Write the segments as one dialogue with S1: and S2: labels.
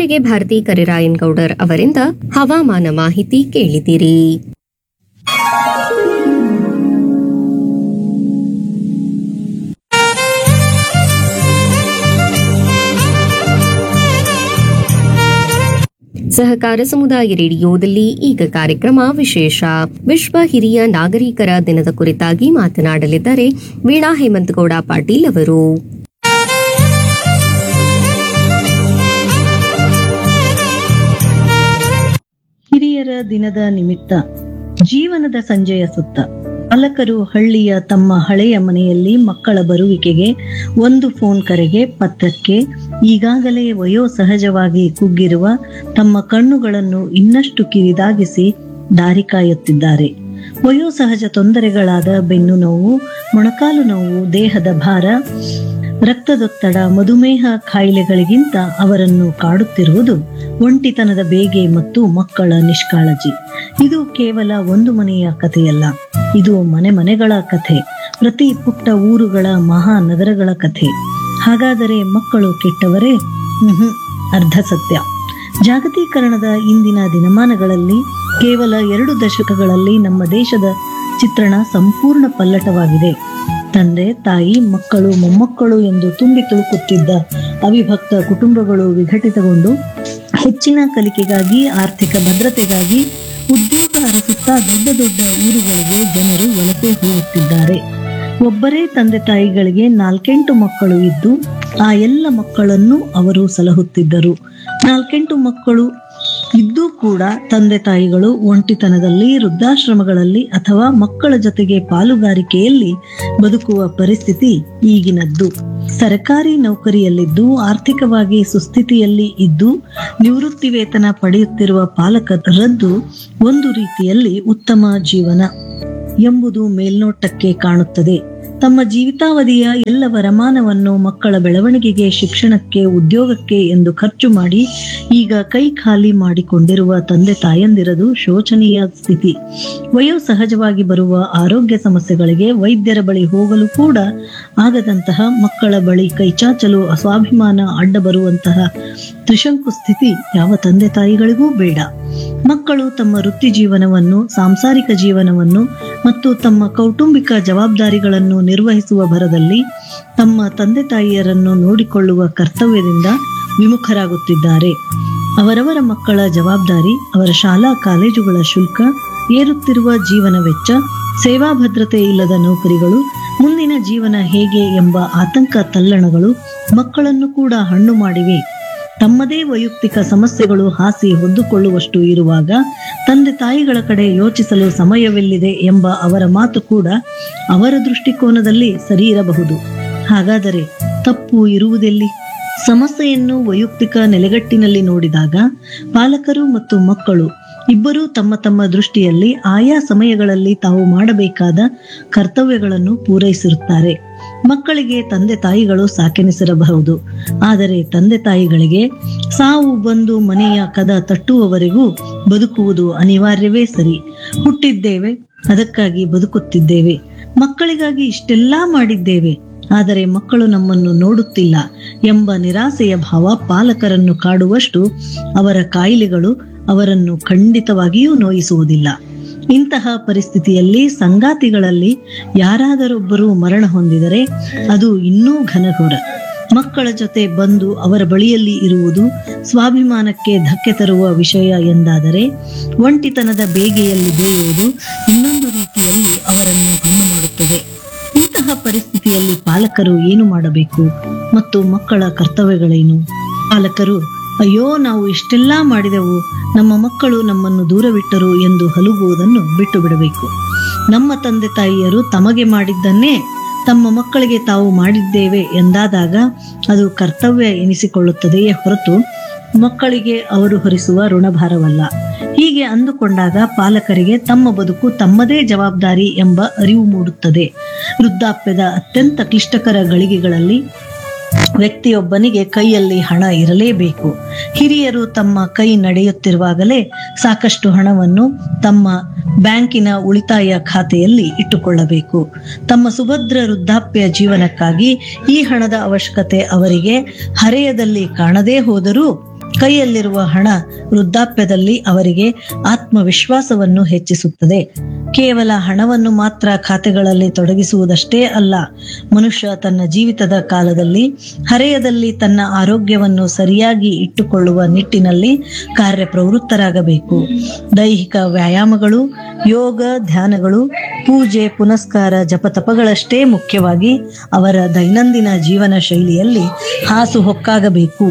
S1: ಇದುವರೆಗೆ ಭಾರತಿ ಕರಿರಾಯನ್ ಗೌಡರ್ ಅವರಿಂದ ಹವಾಮಾನ ಮಾಹಿತಿ ಕೇಳಿದಿರಿ ಸಹಕಾರ ಸಮುದಾಯ ರೇಡಿಯೋದಲ್ಲಿ ಈಗ ಕಾರ್ಯಕ್ರಮ ವಿಶೇಷ ವಿಶ್ವ ಹಿರಿಯ ನಾಗರಿಕರ ದಿನದ ಕುರಿತಾಗಿ ಮಾತನಾಡಲಿದ್ದಾರೆ ವೀಣಾ ಹೇಮಂತಗೌಡ ಪಾಟೀಲ್ ಅವರು
S2: ಹಿರಿಯರ ದಿನದ ನಿಮಿತ್ತ ಜೀವನದ ಸಂಜೆಯ ಸುತ್ತ ಪಾಲಕರು ಹಳ್ಳಿಯ ತಮ್ಮ ಹಳೆಯ ಮನೆಯಲ್ಲಿ ಮಕ್ಕಳ ಬರುವಿಕೆಗೆ ಒಂದು ಫೋನ್ ಕರೆಗೆ ಪತ್ರಕ್ಕೆ ಈಗಾಗಲೇ ವಯೋಸಹಜವಾಗಿ ಕುಗ್ಗಿರುವ ತಮ್ಮ ಕಣ್ಣುಗಳನ್ನು ಇನ್ನಷ್ಟು ಕಿರಿದಾಗಿಸಿ ದಾರಿ ಕಾಯುತ್ತಿದ್ದಾರೆ ವಯೋಸಹಜ ತೊಂದರೆಗಳಾದ ಬೆನ್ನು ನೋವು ಮೊಣಕಾಲು ನೋವು ದೇಹದ ಭಾರ ರಕ್ತದೊತ್ತಡ ಮಧುಮೇಹ ಕಾಯಿಲೆಗಳಿಗಿಂತ ಅವರನ್ನು ಕಾಡುತ್ತಿರುವುದು ಒಂಟಿತನದ ಬೇಗೆ ಮತ್ತು ಮಕ್ಕಳ ನಿಷ್ಕಾಳಜಿ ಇದು ಕೇವಲ ಒಂದು ಮನೆಯ ಕಥೆಯಲ್ಲ ಇದು ಮನೆ ಮನೆಗಳ ಕಥೆ ಪ್ರತಿ ಪುಟ್ಟ ಊರುಗಳ ಮಹಾನಗರಗಳ ಕಥೆ ಹಾಗಾದರೆ ಮಕ್ಕಳು ಕೆಟ್ಟವರೇ ಹ್ಮ್ ಅರ್ಧ ಸತ್ಯ ಜಾಗತೀಕರಣದ ಇಂದಿನ ದಿನಮಾನಗಳಲ್ಲಿ ಕೇವಲ ಎರಡು ದಶಕಗಳಲ್ಲಿ ನಮ್ಮ ದೇಶದ ಚಿತ್ರಣ ಸಂಪೂರ್ಣ ಪಲ್ಲಟವಾಗಿದೆ ತಂದೆ ತಾಯಿ ಮಕ್ಕಳು ಮೊಮ್ಮಕ್ಕಳು ಎಂದು ತುಂಬಿ ತುಳುಕುತ್ತಿದ್ದ ಅವಿಭಕ್ತ ಕುಟುಂಬಗಳು ವಿಘಟಿತಗೊಂಡು ಹೆಚ್ಚಿನ ಕಲಿಕೆಗಾಗಿ ಆರ್ಥಿಕ ಭದ್ರತೆಗಾಗಿ ಉದ್ಯೋಗ ಅರಸುತ್ತಾ ದೊಡ್ಡ ದೊಡ್ಡ ಊರುಗಳಿಗೆ ಜನರು ವಲಸೆ ಹೋಗುತ್ತಿದ್ದಾರೆ ಒಬ್ಬರೇ ತಂದೆ ತಾಯಿಗಳಿಗೆ ನಾಲ್ಕೆಂಟು ಮಕ್ಕಳು ಇದ್ದು ಆ ಎಲ್ಲ ಮಕ್ಕಳನ್ನು ಅವರು ಸಲಹುತ್ತಿದ್ದರು ನಾಲ್ಕೆಂಟು ಮಕ್ಕಳು ಇದ್ದೂ ಕೂಡ ತಂದೆ ತಾಯಿಗಳು ಒಂಟಿತನದಲ್ಲಿ ವೃದ್ಧಾಶ್ರಮಗಳಲ್ಲಿ ಅಥವಾ ಮಕ್ಕಳ ಜೊತೆಗೆ ಪಾಲುಗಾರಿಕೆಯಲ್ಲಿ ಬದುಕುವ ಪರಿಸ್ಥಿತಿ ಈಗಿನದ್ದು ಸರ್ಕಾರಿ ನೌಕರಿಯಲ್ಲಿದ್ದು ಆರ್ಥಿಕವಾಗಿ ಸುಸ್ಥಿತಿಯಲ್ಲಿ ಇದ್ದು ನಿವೃತ್ತಿ ವೇತನ ಪಡೆಯುತ್ತಿರುವ ಪಾಲಕರದ್ದು ಒಂದು ರೀತಿಯಲ್ಲಿ ಉತ್ತಮ ಜೀವನ ಎಂಬುದು ಮೇಲ್ನೋಟಕ್ಕೆ ಕಾಣುತ್ತದೆ ತಮ್ಮ ಜೀವಿತಾವಧಿಯ ಎಲ್ಲ ವರಮಾನವನ್ನು ಮಕ್ಕಳ ಬೆಳವಣಿಗೆಗೆ ಶಿಕ್ಷಣಕ್ಕೆ ಉದ್ಯೋಗಕ್ಕೆ ಎಂದು ಖರ್ಚು ಮಾಡಿ ಈಗ ಕೈ ಖಾಲಿ ಮಾಡಿಕೊಂಡಿರುವ ತಂದೆ ತಾಯಂದಿರದು ಶೋಚನೀಯ ಸ್ಥಿತಿ ವಯೋಸಹಜವಾಗಿ ಬರುವ ಆರೋಗ್ಯ ಸಮಸ್ಯೆಗಳಿಗೆ ವೈದ್ಯರ ಬಳಿ ಹೋಗಲು ಕೂಡ ಆಗದಂತಹ ಮಕ್ಕಳ ಬಳಿ ಕೈಚಾಚಲು ಅಸ್ವಾಭಿಮಾನ ಅಡ್ಡ ಬರುವಂತಹ ತ್ರಿಶಂಕು ಸ್ಥಿತಿ ಯಾವ ತಂದೆ ತಾಯಿಗಳಿಗೂ ಬೇಡ ಮಕ್ಕಳು ತಮ್ಮ ವೃತ್ತಿ ಜೀವನವನ್ನು ಸಾಂಸಾರಿಕ ಜೀವನವನ್ನು ಮತ್ತು ತಮ್ಮ ಕೌಟುಂಬಿಕ ಜವಾಬ್ದಾರಿಗಳನ್ನು ನಿರ್ವಹಿಸುವ ಭರದಲ್ಲಿ ತಮ್ಮ ತಂದೆ ತಾಯಿಯರನ್ನು ನೋಡಿಕೊಳ್ಳುವ ಕರ್ತವ್ಯದಿಂದ ವಿಮುಖರಾಗುತ್ತಿದ್ದಾರೆ ಅವರವರ ಮಕ್ಕಳ ಜವಾಬ್ದಾರಿ ಅವರ ಶಾಲಾ ಕಾಲೇಜುಗಳ ಶುಲ್ಕ ಏರುತ್ತಿರುವ ಜೀವನ ವೆಚ್ಚ ಸೇವಾ ಭದ್ರತೆ ಇಲ್ಲದ ನೌಕರಿಗಳು ಮುಂದಿನ ಜೀವನ ಹೇಗೆ ಎಂಬ ಆತಂಕ ತಲ್ಲಣಗಳು ಮಕ್ಕಳನ್ನು ಕೂಡ ಹಣ್ಣು ಮಾಡಿವೆ ತಮ್ಮದೇ ವೈಯಕ್ತಿಕ ಸಮಸ್ಯೆಗಳು ಹಾಸಿ ಹೊದ್ದುಕೊಳ್ಳುವಷ್ಟು ಇರುವಾಗ ತಂದೆ ತಾಯಿಗಳ ಕಡೆ ಯೋಚಿಸಲು ಸಮಯವೆಲ್ಲಿದೆ ಎಂಬ ಅವರ ಮಾತು ಕೂಡ ಅವರ ದೃಷ್ಟಿಕೋನದಲ್ಲಿ ಸರಿ ಇರಬಹುದು ಹಾಗಾದರೆ ತಪ್ಪು ಇರುವುದೆಲ್ಲಿ ಸಮಸ್ಯೆಯನ್ನು ವೈಯಕ್ತಿಕ ನೆಲೆಗಟ್ಟಿನಲ್ಲಿ ನೋಡಿದಾಗ ಪಾಲಕರು ಮತ್ತು ಮಕ್ಕಳು ಇಬ್ಬರೂ ತಮ್ಮ ತಮ್ಮ ದೃಷ್ಟಿಯಲ್ಲಿ ಆಯಾ ಸಮಯಗಳಲ್ಲಿ ತಾವು ಮಾಡಬೇಕಾದ ಕರ್ತವ್ಯಗಳನ್ನು ಪೂರೈಸಿರುತ್ತಾರೆ ಮಕ್ಕಳಿಗೆ ತಂದೆ ತಾಯಿಗಳು ಸಾಕೆನಿಸಿರಬಹುದು ಆದರೆ ತಂದೆ ತಾಯಿಗಳಿಗೆ ಸಾವು ಬಂದು ಮನೆಯ ಕದ ತಟ್ಟುವವರೆಗೂ ಬದುಕುವುದು ಅನಿವಾರ್ಯವೇ ಸರಿ ಹುಟ್ಟಿದ್ದೇವೆ ಅದಕ್ಕಾಗಿ ಬದುಕುತ್ತಿದ್ದೇವೆ ಮಕ್ಕಳಿಗಾಗಿ ಇಷ್ಟೆಲ್ಲಾ ಮಾಡಿದ್ದೇವೆ ಆದರೆ ಮಕ್ಕಳು ನಮ್ಮನ್ನು ನೋಡುತ್ತಿಲ್ಲ ಎಂಬ ನಿರಾಸೆಯ ಭಾವ ಪಾಲಕರನ್ನು ಕಾಡುವಷ್ಟು ಅವರ ಕಾಯಿಲೆಗಳು ಅವರನ್ನು ಖಂಡಿತವಾಗಿಯೂ ನೋಯಿಸುವುದಿಲ್ಲ ಇಂತಹ ಪರಿಸ್ಥಿತಿಯಲ್ಲಿ ಸಂಗಾತಿಗಳಲ್ಲಿ ಯಾರಾದರೊಬ್ಬರು ಮರಣ ಹೊಂದಿದರೆ ಅದು ಇನ್ನೂ ಘನಘೋರ ಮಕ್ಕಳ ಜೊತೆ ಬಂದು ಅವರ ಬಳಿಯಲ್ಲಿ ಇರುವುದು ಸ್ವಾಭಿಮಾನಕ್ಕೆ ಧಕ್ಕೆ ತರುವ ವಿಷಯ ಎಂದಾದರೆ ಒಂಟಿತನದ ಬೇಗೆಯಲ್ಲಿ ಬೇಯುವುದು ಇನ್ನೊಂದು ರೀತಿಯಲ್ಲಿ ಅವರನ್ನು ಹಣ್ಣು ಮಾಡುತ್ತದೆ ಇಂತಹ ಪರಿಸ್ಥಿತಿಯಲ್ಲಿ ಪಾಲಕರು ಏನು ಮಾಡಬೇಕು ಮತ್ತು ಮಕ್ಕಳ ಕರ್ತವ್ಯಗಳೇನು ಪಾಲಕರು ಅಯ್ಯೋ ನಾವು ಇಷ್ಟೆಲ್ಲಾ ಮಾಡಿದೆವು ನಮ್ಮ ಮಕ್ಕಳು ನಮ್ಮನ್ನು ದೂರವಿಟ್ಟರು ಎಂದು ಹಲುಬುವುದನ್ನು ಬಿಟ್ಟು ಬಿಡಬೇಕು ನಮ್ಮ ತಂದೆ ತಾಯಿಯರು ತಮಗೆ ಮಾಡಿದ್ದನ್ನೇ ತಮ್ಮ ಮಕ್ಕಳಿಗೆ ತಾವು ಮಾಡಿದ್ದೇವೆ ಎಂದಾದಾಗ ಅದು ಕರ್ತವ್ಯ ಎನಿಸಿಕೊಳ್ಳುತ್ತದೆಯೇ ಹೊರತು ಮಕ್ಕಳಿಗೆ ಅವರು ಹೊರಿಸುವ ಋಣಭಾರವಲ್ಲ ಹೀಗೆ ಅಂದುಕೊಂಡಾಗ ಪಾಲಕರಿಗೆ ತಮ್ಮ ಬದುಕು ತಮ್ಮದೇ ಜವಾಬ್ದಾರಿ ಎಂಬ ಅರಿವು ಮೂಡುತ್ತದೆ ವೃದ್ಧಾಪ್ಯದ ಅತ್ಯಂತ ಕ್ಲಿಷ್ಟಕರ ಗಳಿಗೆಗಳಲ್ಲಿ ವ್ಯಕ್ತಿಯೊಬ್ಬನಿಗೆ ಕೈಯಲ್ಲಿ ಹಣ ಇರಲೇಬೇಕು ಹಿರಿಯರು ತಮ್ಮ ಕೈ ನಡೆಯುತ್ತಿರುವಾಗಲೇ ಸಾಕಷ್ಟು ಹಣವನ್ನು ತಮ್ಮ ಬ್ಯಾಂಕಿನ ಉಳಿತಾಯ ಖಾತೆಯಲ್ಲಿ ಇಟ್ಟುಕೊಳ್ಳಬೇಕು ತಮ್ಮ ಸುಭದ್ರ ವೃದ್ಧಾಪ್ಯ ಜೀವನಕ್ಕಾಗಿ ಈ ಹಣದ ಅವಶ್ಯಕತೆ ಅವರಿಗೆ ಹರೆಯದಲ್ಲಿ ಕಾಣದೇ ಹೋದರೂ ಕೈಯಲ್ಲಿರುವ ಹಣ ವೃದ್ಧಾಪ್ಯದಲ್ಲಿ ಅವರಿಗೆ ಆತ್ಮವಿಶ್ವಾಸವನ್ನು ಹೆಚ್ಚಿಸುತ್ತದೆ ಕೇವಲ ಹಣವನ್ನು ಮಾತ್ರ ಖಾತೆಗಳಲ್ಲಿ ತೊಡಗಿಸುವುದಷ್ಟೇ ಅಲ್ಲ ಮನುಷ್ಯ ತನ್ನ ಜೀವಿತದ ಕಾಲದಲ್ಲಿ ಹರೆಯದಲ್ಲಿ ತನ್ನ ಆರೋಗ್ಯವನ್ನು ಸರಿಯಾಗಿ ಇಟ್ಟುಕೊಳ್ಳುವ ನಿಟ್ಟಿನಲ್ಲಿ ಕಾರ್ಯಪ್ರವೃತ್ತರಾಗಬೇಕು ದೈಹಿಕ ವ್ಯಾಯಾಮಗಳು ಯೋಗ ಧ್ಯಾನಗಳು ಪೂಜೆ ಪುನಸ್ಕಾರ ಜಪತಪಗಳಷ್ಟೇ ಮುಖ್ಯವಾಗಿ ಅವರ ದೈನಂದಿನ ಜೀವನ ಶೈಲಿಯಲ್ಲಿ ಹಾಸುಹೊಕ್ಕಾಗಬೇಕು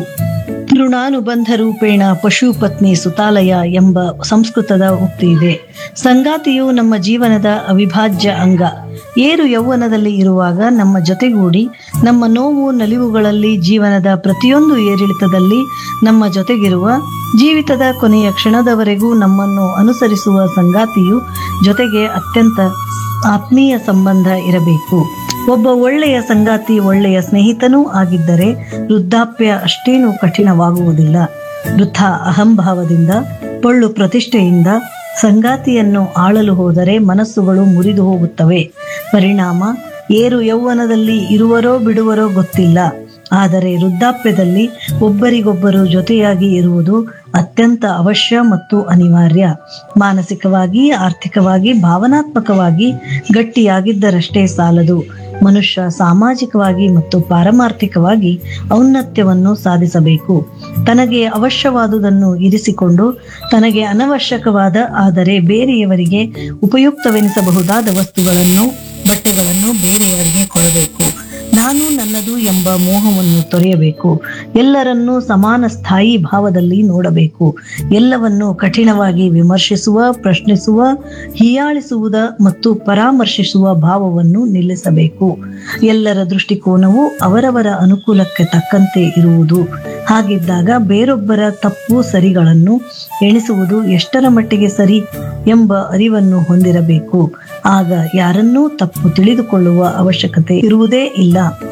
S2: ಋಣಾನುಬಂಧ ರೂಪೇಣ ಪಶು ಪತ್ನಿ ಸುತಾಲಯ ಎಂಬ ಸಂಸ್ಕೃತದ ಉಕ್ತಿ ಇದೆ ಸಂಗಾತಿಯು ನಮ್ಮ ಜೀವನದ ಅವಿಭಾಜ್ಯ ಅಂಗ ಏರು ಯೌವನದಲ್ಲಿ ಇರುವಾಗ ನಮ್ಮ ಜೊತೆಗೂಡಿ ನಮ್ಮ ನೋವು ನಲಿವುಗಳಲ್ಲಿ ಜೀವನದ ಪ್ರತಿಯೊಂದು ಏರಿಳಿತದಲ್ಲಿ ನಮ್ಮ ಜೊತೆಗಿರುವ ಜೀವಿತದ ಕೊನೆಯ ಕ್ಷಣದವರೆಗೂ ನಮ್ಮನ್ನು ಅನುಸರಿಸುವ ಸಂಗಾತಿಯು ಜೊತೆಗೆ ಅತ್ಯಂತ ಆತ್ಮೀಯ ಸಂಬಂಧ ಇರಬೇಕು ಒಬ್ಬ ಒಳ್ಳೆಯ ಸಂಗಾತಿ ಒಳ್ಳೆಯ ಸ್ನೇಹಿತನೂ ಆಗಿದ್ದರೆ ವೃದ್ಧಾಪ್ಯ ಅಷ್ಟೇನೂ ಕಠಿಣವಾಗುವುದಿಲ್ಲ ವೃಥ ಅಹಂಭಾವದಿಂದ ಪೊಳ್ಳು ಪ್ರತಿಷ್ಠೆಯಿಂದ ಸಂಗಾತಿಯನ್ನು ಆಳಲು ಹೋದರೆ ಮನಸ್ಸುಗಳು ಮುರಿದು ಹೋಗುತ್ತವೆ ಪರಿಣಾಮ ಏರು ಯೌವನದಲ್ಲಿ ಇರುವರೋ ಬಿಡುವರೋ ಗೊತ್ತಿಲ್ಲ ಆದರೆ ವೃದ್ಧಾಪ್ಯದಲ್ಲಿ ಒಬ್ಬರಿಗೊಬ್ಬರು ಜೊತೆಯಾಗಿ ಇರುವುದು ಅತ್ಯಂತ ಅವಶ್ಯ ಮತ್ತು ಅನಿವಾರ್ಯ ಮಾನಸಿಕವಾಗಿ ಆರ್ಥಿಕವಾಗಿ ಭಾವನಾತ್ಮಕವಾಗಿ ಗಟ್ಟಿಯಾಗಿದ್ದರಷ್ಟೇ ಸಾಲದು ಮನುಷ್ಯ ಸಾಮಾಜಿಕವಾಗಿ ಮತ್ತು ಪಾರಮಾರ್ಥಿಕವಾಗಿ ಔನ್ನತ್ಯವನ್ನು ಸಾಧಿಸಬೇಕು ತನಗೆ ಅವಶ್ಯವಾದುದನ್ನು ಇರಿಸಿಕೊಂಡು ತನಗೆ ಅನವಶ್ಯಕವಾದ ಆದರೆ ಬೇರೆಯವರಿಗೆ ಉಪಯುಕ್ತವೆನಿಸಬಹುದಾದ ವಸ್ತುಗಳನ್ನು ಬಟ್ಟೆಗಳನ್ನು ಬೇರೆಯವರಿಗೆ ಕೊಡಬೇಕು ನಾನು ನನ್ನದು ಎಂಬ ಮೋಹವನ್ನು ತೊರೆಯಬೇಕು ಎಲ್ಲರನ್ನೂ ಸಮಾನ ಸ್ಥಾಯಿ ಭಾವದಲ್ಲಿ ನೋಡಬೇಕು ಎಲ್ಲವನ್ನು ಕಠಿಣವಾಗಿ ವಿಮರ್ಶಿಸುವ ಪ್ರಶ್ನಿಸುವ ಹೀಯಾಳಿಸುವುದ ಮತ್ತು ಪರಾಮರ್ಶಿಸುವ ಭಾವವನ್ನು ನಿಲ್ಲಿಸಬೇಕು ಎಲ್ಲರ ದೃಷ್ಟಿಕೋನವು ಅವರವರ ಅನುಕೂಲಕ್ಕೆ ತಕ್ಕಂತೆ ಇರುವುದು ಹಾಗಿದ್ದಾಗ ಬೇರೊಬ್ಬರ ತಪ್ಪು ಸರಿಗಳನ್ನು ಎಣಿಸುವುದು ಎಷ್ಟರ ಮಟ್ಟಿಗೆ ಸರಿ ಎಂಬ ಅರಿವನ್ನು ಹೊಂದಿರಬೇಕು ಆಗ ಯಾರನ್ನೂ ತಪ್ಪು ತಿಳಿದುಕೊಳ್ಳುವ ಅವಶ್ಯಕತೆ ಇರುವುದೇ ಇಲ್ಲ